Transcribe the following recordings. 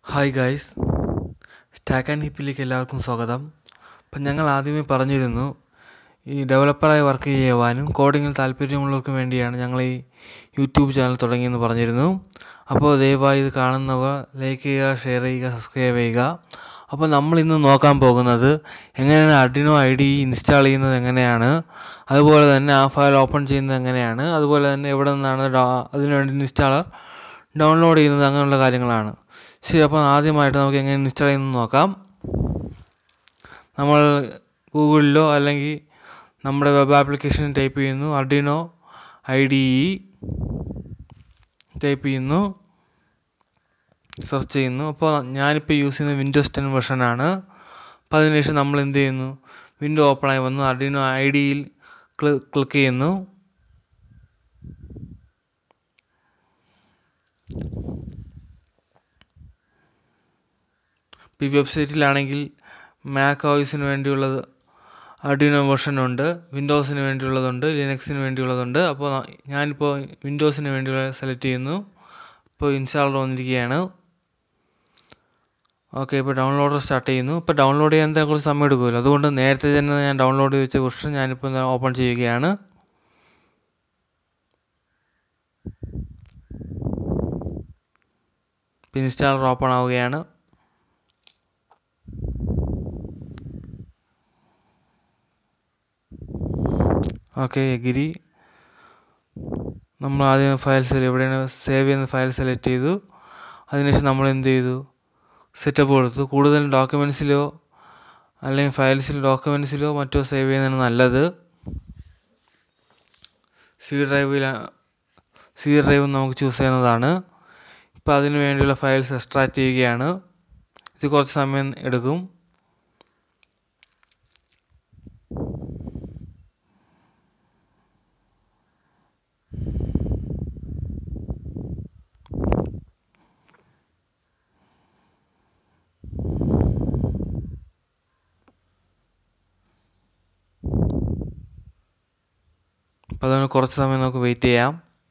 hi guys stack and ഹിപ്പിലേക്ക് എല്ലാവർക്കും സ്വാഗതം അപ്പം ഞങ്ങൾ ആദ്യമേ പറഞ്ഞിരുന്നു ഈ ഡെവലപ്പറായി വർക്ക് ചെയ്യുവാനും കോഡിങ്ങിൽ താല്പര്യമുള്ളവർക്കും വേണ്ടിയാണ് ഞങ്ങൾ ഈ യൂട്യൂബ് ചാനൽ തുടങ്ങിയെന്ന് പറഞ്ഞിരുന്നു അപ്പോൾ ദയവായി ഇത് കാണുന്നവർ ലൈക്ക് ചെയ്യുക ഷെയർ ചെയ്യുക സബ്സ്ക്രൈബ് ചെയ്യുക അപ്പോൾ നമ്മൾ ഇന്ന് നോക്കാൻ പോകുന്നത് എങ്ങനെയാണ് അഡിനോ ഐ ഡി ഇൻസ്റ്റാൾ ചെയ്യുന്നത് എങ്ങനെയാണ് അതുപോലെ തന്നെ ആ ഫയൽ ഓപ്പൺ ചെയ്യുന്നത് എങ്ങനെയാണ് അതുപോലെ തന്നെ എവിടെ നിന്നാണ് അതിനുവേണ്ടി ഇൻസ്റ്റാളർ ഡൗൺലോഡ് ചെയ്യുന്നത് അങ്ങനെയുള്ള കാര്യങ്ങളാണ് ശരി അപ്പോൾ ആദ്യമായിട്ട് നമുക്ക് എങ്ങനെ ഇൻസ്റ്റാൾ ചെയ്യുന്നത് നോക്കാം നമ്മൾ ഗൂഗിളിലോ അല്ലെങ്കിൽ നമ്മുടെ വെബ് ആപ്ലിക്കേഷൻ ടൈപ്പ് ചെയ്യുന്നു Arduino I D E type ചെയ്യുന്നു സെർച്ച് ചെയ്യുന്നു അപ്പോൾ ഞാനിപ്പോൾ യൂസ് ചെയ്യുന്നത് വിൻഡോസ് ടെൻ വെർഷനാണ് അപ്പോൾ അതിനുശേഷം നമ്മൾ എന്ത് ചെയ്യുന്നു വിൻഡോ ഓപ്പണായി വന്നു അഡിനോ ഐ ഡിയിൽ ക്ലിക്ക് ചെയ്യുന്നു ഈ വെബ്സൈറ്റിലാണെങ്കിൽ മാക് ഓയിസിന് വേണ്ടിയുള്ളത് അഡിനോ വെർഷൻ ഉണ്ട് വിൻഡോസിന് വേണ്ടിയുള്ളതുണ്ട് ലിനക്സിന് വേണ്ടിയുള്ളതുണ്ട് അപ്പോൾ ഞാനിപ്പോൾ വിൻഡോസിന് വേണ്ടിയുള്ള സെലക്ട് ചെയ്യുന്നു ഇപ്പോൾ ഇൻസ്റ്റാളർ വന്നിരിക്കുകയാണ് ഓക്കെ ഇപ്പോൾ ഡൗൺലോഡർ സ്റ്റാർട്ട് ചെയ്യുന്നു ഇപ്പോൾ ഡൗൺലോഡ് ചെയ്യാൻ കുറച്ച് സമയം എടുക്കുമല്ലോ അതുകൊണ്ട് നേരത്തെ തന്നെ ഞാൻ ഡൗൺലോഡ് ചെയ്ത് വെച്ച വെർഷൻ ഞാനിപ്പോൾ ഓപ്പൺ ചെയ്യുകയാണ് ഇൻസ്റ്റാളർ ഓപ്പൺ ആവുകയാണ് ഓക്കെ എഗിരി നമ്മൾ ആദ്യം ഫയൽസ് എവിടെയാണ് സേവ് ചെയ്യുന്ന ഫയൽ സെലക്ട് ചെയ്തു അതിനുശേഷം നമ്മൾ എന്ത് ചെയ്തു സെറ്റപ്പ് കൊടുത്തു കൂടുതലും ഡോക്യുമെൻസിലോ അല്ലെങ്കിൽ ഫയൽസിലോ ഡോക്യുമെൻസിലോ മറ്റോ സേവ് ചെയ്യുന്നതാണ് നല്ലത് സി ഡ്രൈവിൽ സി ഡ്രൈവ് നമുക്ക് ചൂസ് ചെയ്യുന്നതാണ് ഇപ്പോൾ അതിന് വേണ്ടിയുള്ള ഫയൽസ് എക്സ്ട്രാക്ട് ചെയ്യുകയാണ് ഇത് കുറച്ച് സമയം എടുക്കും അപ്പോൾ അതുകൊണ്ട് കുറച്ച് സമയം നമുക്ക് വെയിറ്റ് ചെയ്യാം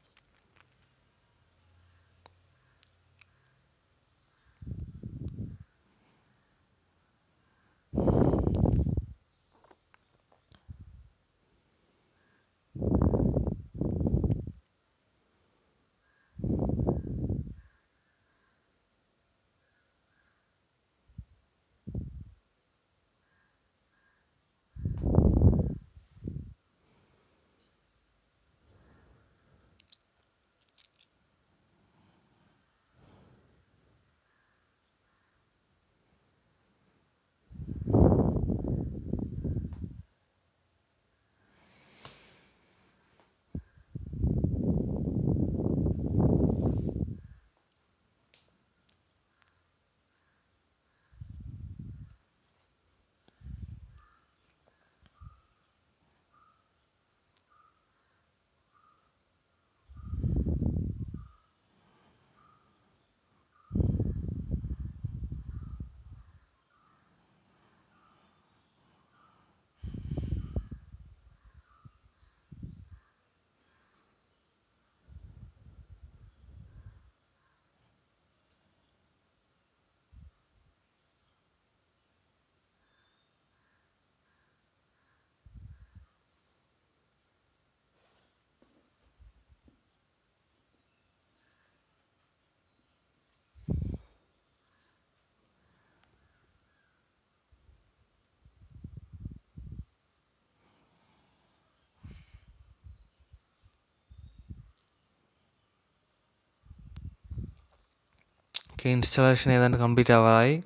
ഓക്കെ ഇൻസ്റ്റാളേഷൻ ഏതാണ്ട് കംപ്ലീറ്റ് ആവാറായി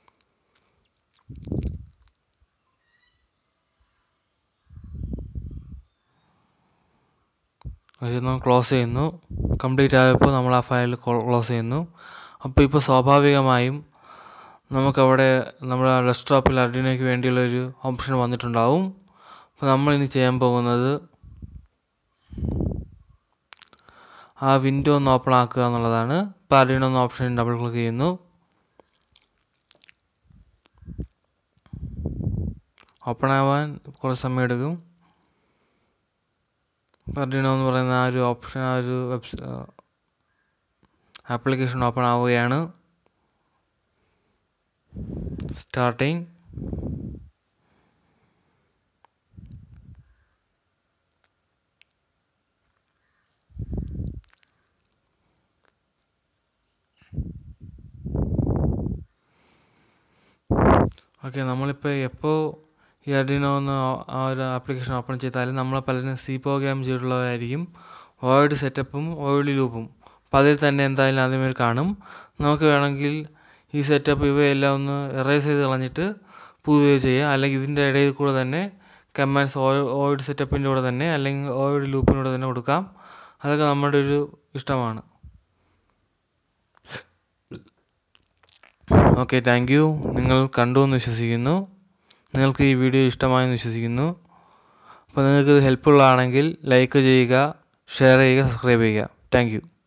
അത് നമ്മൾ ക്ലോസ് ചെയ്യുന്നു കംപ്ലീറ്റ് ആയപ്പോൾ നമ്മൾ ആ ഫയൽ ക്ലോസ് ചെയ്യുന്നു അപ്പോൾ ഇപ്പോൾ സ്വാഭാവികമായും നമുക്കവിടെ നമ്മുടെ ഡെസ്ക്ടോപ്പിൽ അഡിനോയ്ക്ക് വേണ്ടിയുള്ള ഒരു ഓപ്ഷൻ വന്നിട്ടുണ്ടാവും അപ്പോൾ നമ്മൾ ഇനി ചെയ്യാൻ പോകുന്നത് ആ വിൻഡോ ഒന്ന് ഓപ്പൺ ആക്കുക എന്നുള്ളതാണ് ഇപ്പോൾ അഡിനോ എന്ന ഓപ്ഷൻ ഡബിൾ ക്ലിക്ക് ചെയ്യുന്നു ഓപ്പൺ ആവാൻ കുറച്ച് സമയം എടുക്കും അഡിനോ എന്ന് പറയുന്ന ആ ഒരു ഓപ്ഷൻ ആ ഒരു വെബ്സ് ആപ്ലിക്കേഷൻ ഓപ്പൺ ആവുകയാണ് സ്റ്റാർട്ടിങ് ഓക്കെ നമ്മളിപ്പോൾ എപ്പോൾ ഈ അഡിനോ എന്ന് ആ ഒരു ആപ്ലിക്കേഷൻ ഓപ്പൺ ചെയ്താലും നമ്മളെ പലരും സി പ്രോഗ്രാം ചെയ്തിട്ടുള്ളവരായിരിക്കും ഓയിഡ് സെറ്റപ്പും ഓയിഡ് ലൂപ്പും അപ്പം അതിൽ തന്നെ എന്തായാലും ആദ്യമേ കാണും നമുക്ക് വേണമെങ്കിൽ ഈ സെറ്റപ്പ് ഇവയെല്ലാം ഒന്ന് എറേസ് ചെയ്ത് കളഞ്ഞിട്ട് പുതിയത് ചെയ്യാം അല്ലെങ്കിൽ ഇതിൻ്റെ ഇടയിൽ കൂടെ തന്നെ കമാൻഡ്സ് ഓയിഡ് സെറ്റപ്പിൻ്റെ കൂടെ തന്നെ അല്ലെങ്കിൽ ഓയിഡ് ലൂപ്പിനൂടെ തന്നെ കൊടുക്കാം അതൊക്കെ നമ്മുടെ ഒരു ഇഷ്ടമാണ് ഓക്കെ താങ്ക് യു നിങ്ങൾ കണ്ടു എന്ന് വിശ്വസിക്കുന്നു നിങ്ങൾക്ക് ഈ വീഡിയോ ഇഷ്ടമായെന്ന് വിശ്വസിക്കുന്നു അപ്പോൾ നിങ്ങൾക്ക് ഇത് ഹെൽപ്ഫുൾ ആണെങ്കിൽ ലൈക്ക് ചെയ്യുക ഷെയർ ചെയ്യുക സബ്സ്ക്രൈബ് ചെയ്യുക താങ്ക് യു